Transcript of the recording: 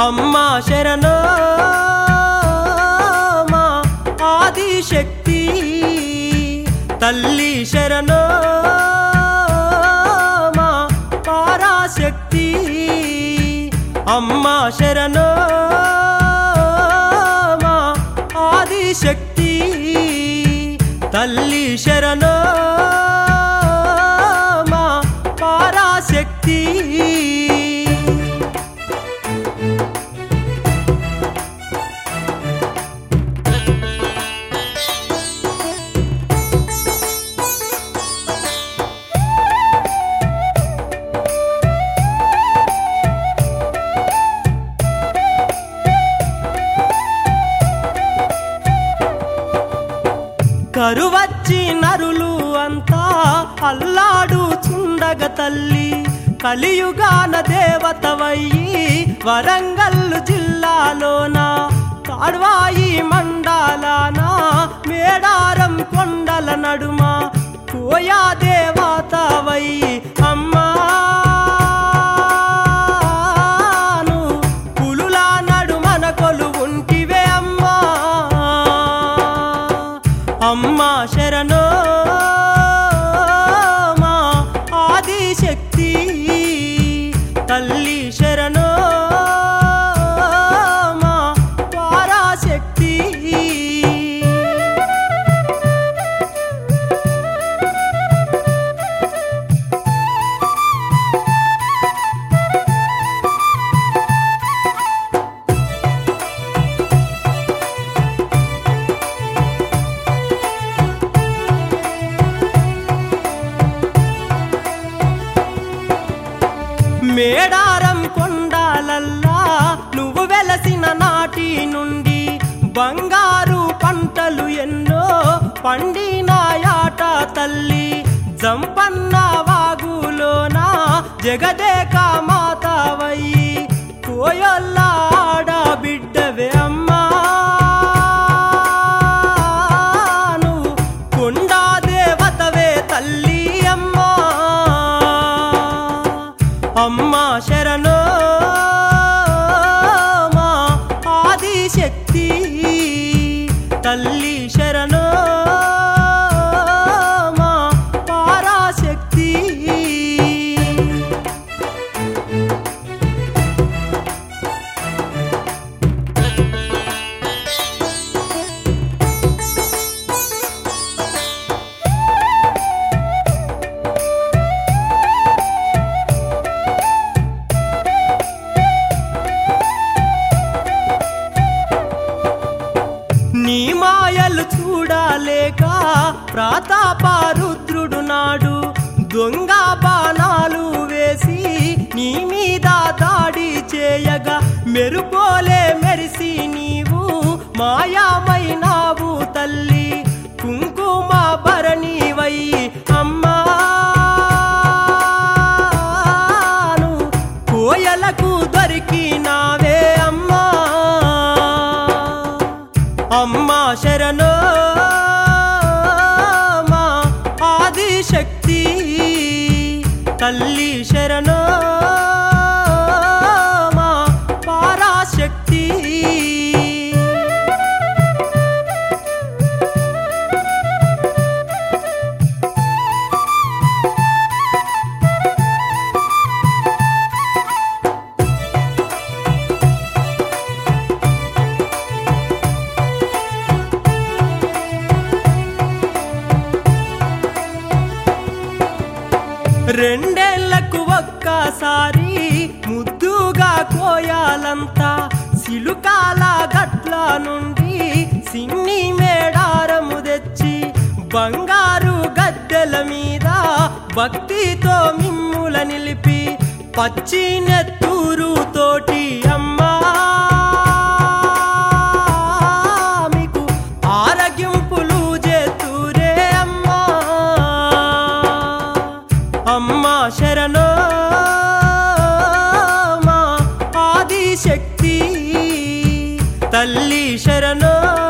అమ్మా శరణో మా ఆదిశక్తి తల్లి శరణో మా పరాశక్తి అమ్మా శరణో మా ఆదిశక్తి తల్లి శరణో మా పరాశక్తి కరువచ్చి నరులు అంతా అల్లాడు చుండగ తల్లి కలియుగాన దేవతవయ్యి వరంగల్లు జిల్లాలోన కాడ్వాయి మండలాన మేడారం కొండల నడుమ కోయా దేవతవయ్యి అమ్మా నువ్వు పులుల నడుమన కొలువుంటివే అమ్మా అమ్మా శరణో మా ఆదిశక్తి తల్లి శరణో మా పరాశక్తి మేడారం కొండాలల్లా నువ్వు వెలసిన నాటి నుండి బంగారు పంటలు ఎన్నో పండినాయాట తల్లి జంపన్న వాగులోన జగదేక మాతావయ్యి కోయల్లాడ బిడ్డవే అమ్మా నువ్వు కొండా దేవతవే తల్లి అమ్మా అమ్మా శరణో మా ఆదిశక్తి తల్లి శరణో మా పరాశక్తి నీ మాయలు చూడలేక ప్రతాపరుద్రుడు నాడు దొంగ బాణాలు వేసి నీ మీద దాడి చేయగా మెరుపోలే మెరిసి నీవు మాయామైనావు తల్లి కుంకుమ భరణివై అమ్మా నువ్వు కోయలకు దొరికినావే అమ్మా అమ్మా శరణో మా ఆదిశక్తి తల్లి శరణో మా పరాశక్తి రెండేళ్లకు ఒక్కసారి ముద్దుగా కోయాలంతా సిలుకాల గట్ల నుండి సిన్ని మేడారము తెచ్చి బంగారు గద్దెల మీద భక్తితో మిమ్ముల నిలిపి పచ్చి నెత్తూరు తోటి అమ్మా మీకు ఆరగింపులు చేతూరే అమ్మా అమ్మా శరణో మా ఆదిశక్తి తల్లి శరణో